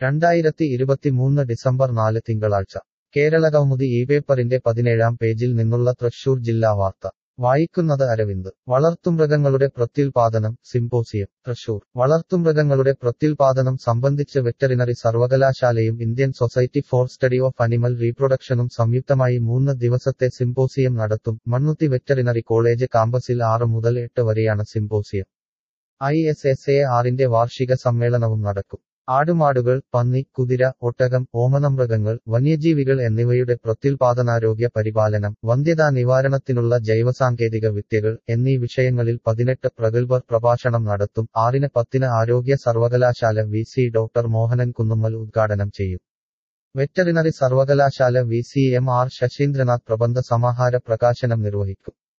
രണ്ടായിരത്തി ഇരുപത്തിമൂന്ന് ഡിസംബർ നാല് തിങ്കളാഴ്ച കേരള കൗമുദി ഈ പേപ്പറിന്റെ പതിനേഴാം പേജിൽ നിന്നുള്ള തൃശൂർ ജില്ലാ വാർത്ത വായിക്കുന്നത് അരവിന്ദ് വളർത്തുമൃഗങ്ങളുടെ പ്രത്യുൽപാദനം സിംപോസിയം തൃശൂർ വളർത്തുമൃഗങ്ങളുടെ പ്രത്യുൽപാദനം സംബന്ധിച്ച് വെറ്ററിനറി സർവകലാശാലയും Indian society for study of animal റീപ്രൊഡക്ഷനും സംയുക്തമായി മൂന്ന് ദിവസത്തെ സിംപോസിയം നടത്തും മണ്ണുത്തി വെറ്ററിനറി കോളേജ് കാമ്പസിൽ ആറ് മുതൽ എട്ട് വരെയാണ് symposium I S S A ആറിന്റെ വാർഷിക സമ്മേളനവും നടക്കും ആടുമാടുകൾ പന്നി കുതിര ഒട്ടകം ഓമനമൃഗങ്ങൾ വന്യജീവികൾ എന്നിവയുടെ പ്രത്യുൽപാദനാരോഗ്യ പരിപാലനം വന്ധ്യതാ നിവാരണത്തിനുള്ള ജൈവസാങ്കേതിക വിദ്യകൾ എന്നീ വിഷയങ്ങളിൽ പതിനെട്ട് പ്രഗത്ഭർ പ്രഭാഷണം നടത്തും ആറിന് പത്തിന് ആരോഗ്യ സർവകലാശാല V C doctor Mohanan Kunnummal ഉദ്ഘാടനം ചെയ്യും വെറ്ററിനറി സർവകലാശാല V C M R Saseendranath പ്രബന്ധ സമാഹാര പ്രകാശനം നിർവഹിക്കും